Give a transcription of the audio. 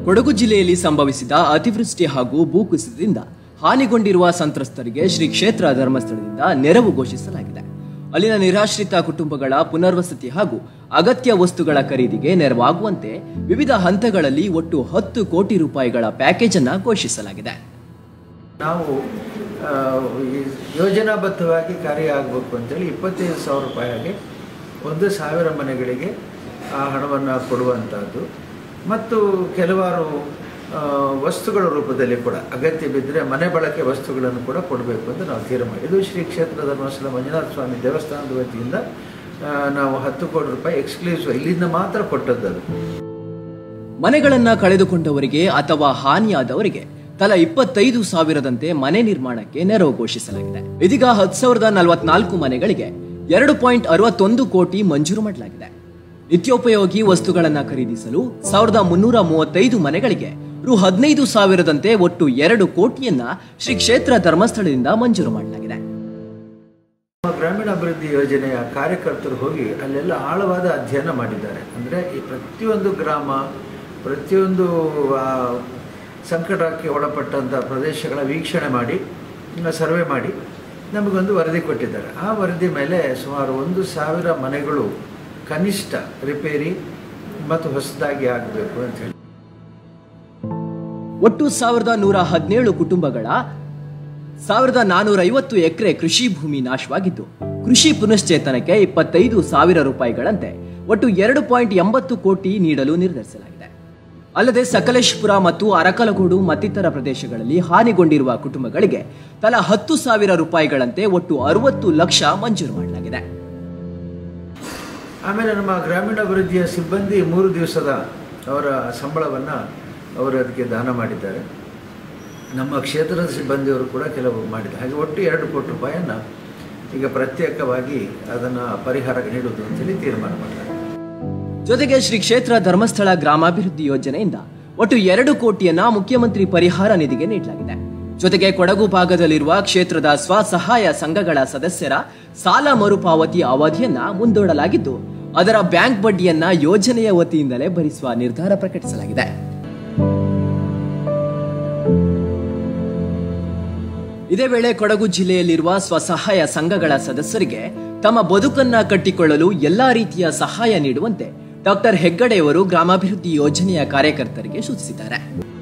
ಕೊಡಗು ಜಿಲ್ಲೆಯಲ್ಲಿ ಸಂಭವಿಸಿದ ಅತಿವೃಷ್ಟಿ ಹಾಗೂ ಭೂಕುಸಿತದಿಂದ ಹಾನಿಗೊಂಡಿರುವ ಸಂತ್ರಸ್ತರಿಗೆ ಶ್ರೀ ಕ್ಷೇತ್ರ ಧರ್ಮಸ್ಥಳದಿಂದ ನೆರವು ಘೋಷಿಸಲಾಗಿದೆ ಅಲ್ಲಿನ ನಿರಾಶ್ರಿತ ಕುಟುಂಬಗಳ ಪುನರ್ವಸತಿ ಹಾಗೂ ಅಗತ್ಯ ವಸ್ತುಗಳ ಖರೀದಿಗೆ ನೆರವಾಗುವಂತೆ ವಿವಿಧ ಹಂತಗಳಲ್ಲಿ ಒಟ್ಟು ಹತ್ತು ಕೋಟಿ ರೂಪಾಯಿಗಳ ಪ್ಯಾಕೇಜ್ ಅನ್ನ ಘೋಷಿಸಲಾಗಿದೆ ನಾವು ಆ, ಈ ಯೋಜನಾಬದ್ಧವಾಗಿ ಕಾರ್ಯ ಆಗಬೇಕು ಅಂತೇಳಿ ಇಪ್ಪತ್ತೈದು ಸಾವಿರ ರೂಪಾಯಿಗೆ ಒಂದು ಸಾವಿರ ಮನೆಗಳಿಗೆ ಆ ಹಣವನ್ನು ಕೊಡುವಂಥದ್ದು ಮತ್ತು ಕೆಲವಾರು ಆ, ವಸ್ತುಗಳ ರೂಪದಲ್ಲಿ ಕೂಡ ಅಗತ್ಯ ಬಿದ್ದರೆ ಮನೆ ಬಳಕೆ ವಸ್ತುಗಳನ್ನು ಕೂಡ ಕೊಡಬೇಕು ಅಂತ ನಾವು ತೀರ್ಮಾನ ಇದು ಶ್ರೀ ಕ್ಷೇತ್ರ ಧರ್ಮಸ್ಥಳ ಮಂಜುನಾಥ ಸ್ವಾಮಿ ದೇವಸ್ಥಾನದ ವತಿಯಿಂದ ಆ, ನಾವು ಹತ್ತು ಕೋಟಿ ರೂಪಾಯಿ ಎಕ್ಸ್ಕ್ಲೂಸಿವ್ ಇಲ್ಲಿಂದ ಮಾತ್ರ ಕೊಟ್ಟದ್ದು ಅದು ಮನೆಗಳನ್ನ ಕಳೆದುಕೊಂಡವರಿಗೆ ಅಥವಾ ಹಾನಿಯಾದವರಿಗೆ ತಲಾ ಇಪ್ಪತ್ತೈದು ಸಾವಿರದಂತೆ ಮನೆ ನಿರ್ಮಾಣಕ್ಕೆ ನೆರವು ಘೋಷಿಸಲಾಗಿದೆ ಇದೀಗ ಹತ್ತು ಸಾವಿರದ ನಲವತ್ನಾಲ್ಕು ಮನೆಗಳಿಗೆ ಎರಡು ಪಾಯಿಂಟ್ ಅರವತ್ತೊಂದು ಕೋಟಿ ಮಂಜೂರು ಮಾಡಲಾಗಿದೆ ನಿತ್ಯೋಪಯೋಗಿ ವಸ್ತುಗಳನ್ನ ಖರೀದಿಸಲು ಸಾವಿರದ ಮುನ್ನೂರ ಮೂವತ್ತೈದು ಮನೆಗಳಿಗೆ ರು ಹದಿನೈದು ಸಾವಿರದಂತೆ ಒಟ್ಟು ಎರಡು ಕೋಟಿಯನ್ನ ಶ್ರೀ ಕ್ಷೇತ್ರ ಧರ್ಮಸ್ಥಳದಿಂದ ಮಂಜೂರು ಮಾಡಲಾಗಿದೆ ನಮ್ಮ ಗ್ರಾಮೀಣ ಅಭಿವೃದ್ಧಿ ಯೋಜನೆಯ ಕಾರ್ಯಕರ್ತರು ಹೋಗಿ ಅಲ್ಲೆಲ್ಲ ಆಳವಾದ ಅಧ್ಯಯನ ಮಾಡಿದ್ದಾರೆ ಅಂದರೆ ಈ ಪ್ರತಿಯೊಂದು ಗ್ರಾಮ ಪ್ರತಿಯೊಂದು ಆ, ಸಂಕಟಕ್ಕೆ ಒಳಪಟ್ಟಂಥ ಪ್ರದೇಶಗಳ ವೀಕ್ಷಣೆ ಮಾಡಿ ಸರ್ವೆ ಮಾಡಿ ನಮಗೊಂದು ವರದಿ ಕೊಟ್ಟಿದ್ದಾರೆ ಆ ವರದಿ ಮೇಲೆ ಸುಮಾರು ಒಂದು ಸಾವಿರ ಮನೆಗಳು ಕನಿಷ್ಠ ರಿಪೇರಿ ಮತ್ತು ಹೊಸದಾಗಿ ಆಗಬೇಕು ಅಂತ ಹೇಳಿ ಒಟ್ಟು ಸಾವಿರದ ನೂರ ಹದಿನೇಳು ಕುಟುಂಬಗಳ ಸಾವಿರದ ನಾನೂರ ಐವತ್ತು ಎಕರೆ ಕೃಷಿ ಭೂಮಿ ನಾಶವಾಗಿದ್ದು ಕೃಷಿ ಪುನಶ್ಚೇತನಕ್ಕೆ ಇಪ್ಪತ್ತೈದು ಸಾವಿರ ರೂಪಾಯಿಗಳಂತೆ ಒಟ್ಟು ಎರಡು ಪಾಯಿಂಟ್ ಎಂಬತ್ತು ಕೋಟಿ ನೀಡಲು ನಿರ್ಧರಿಸಲಾಗಿದೆ ಅಲ್ಲದೆ ಸಕಲೇಶ್ಪುರ ಮತ್ತು ಅರಕಲಗೂಡು ಮತ್ತಿತರ ಪ್ರದೇಶಗಳಲ್ಲಿ ಹಾನಿಗೊಂಡಿರುವ ಕುಟುಂಬಗಳಿಗೆ ತಲಾ ಹತ್ತು ಸಾವಿರ ರೂಪಾಯಿಗಳಂತೆ ಒಟ್ಟು ಅರವತ್ತು ಲಕ್ಷ ಮಂಜೂರು ಮಾಡಲಾಗಿದೆ ಆಮೇಲೆ ನಮ್ಮ ಗ್ರಾಮೀಣಾಭಿವೃದ್ಧಿಯ ಸಿಬ್ಬಂದಿ ಮೂರು ದಿವಸದ ಅವರ ಸಂಬಳವನ್ನು ಅವರು ಅದಕ್ಕೆ ದಾನ ಮಾಡಿದ್ದಾರೆ ನಮ್ಮ ಕ್ಷೇತ್ರದ ಸಿಬ್ಬಂದಿಯವರು ಕೂಡ ಕೆಲವು ಮಾಡಿದ್ದಾರೆ ಹಾಗೆ ಒಟ್ಟು ಎರಡು ಕೋಟಿ ರೂಪಾಯಿಯನ್ನು ಈಗ ಪ್ರತ್ಯೇಕವಾಗಿ ಅದನ್ನು ಪರಿಹಾರ ನೀಡುವುದು ಅಂತೇಳಿ ತೀರ್ಮಾನ ಮಾಡಿದ್ದಾರೆ ಜೊತೆಗೆ ಶ್ರೀ ಕ್ಷೇತ್ರ ಧರ್ಮಸ್ಥಳ ಗ್ರಾಮಾಭಿವೃದ್ಧಿ ಯೋಜನೆಯಿಂದ ಒಟ್ಟು ಎರಡು ಕೋಟಿಯನ್ನ ಮುಖ್ಯಮಂತ್ರಿ ಪರಿಹಾರ ನಿಧಿಗೆ ನೀಡಲಾಗಿದೆ ಜೊತೆಗೆ ಕೊಡಗು ಭಾಗದಲ್ಲಿರುವ ಕ್ಷೇತ್ರದ ಸ್ವಸಹಾಯ ಸಂಘಗಳ ಸದಸ್ಯರ ಸಾಲ ಮರುಪಾವತಿ ಅವಧಿಯನ್ನ ಮುಂದೂಡಲಾಗಿದ್ದು ಅದರ ಬ್ಯಾಂಕ್ ಬಡ್ಡಿಯನ್ನ ಯೋಜನೆಯ ವತಿಯಿಂದಲೇ ಭರಿಸುವ ನಿರ್ಧಾರ ಪ್ರಕಟಿಸಲಾಗಿದೆ ಇದೇ ವೇಳೆ ಕೊಡಗು ಜಿಲ್ಲೆಯಲ್ಲಿರುವ ಸ್ವಸಹಾಯ ಸಂಘಗಳ ಸದಸ್ಯರಿಗೆ ತಮ್ಮ ಬದುಕನ್ನ ಕಟ್ಟಿಕೊಳ್ಳಲು ಎಲ್ಲಾ ರೀತಿಯ ಸಹಾಯ ನೀಡುವಂತೆ ಡಾಕ್ಟರ್ ಹೆಗ್ಗಡೆಯವರು ಗ್ರಾಮಾಭಿವೃದ್ಧಿ ಯೋಜನೆಯ ಕಾರ್ಯಕರ್ತರಿಗೆ ಸೂಚಿಸಿದ್ದಾರೆ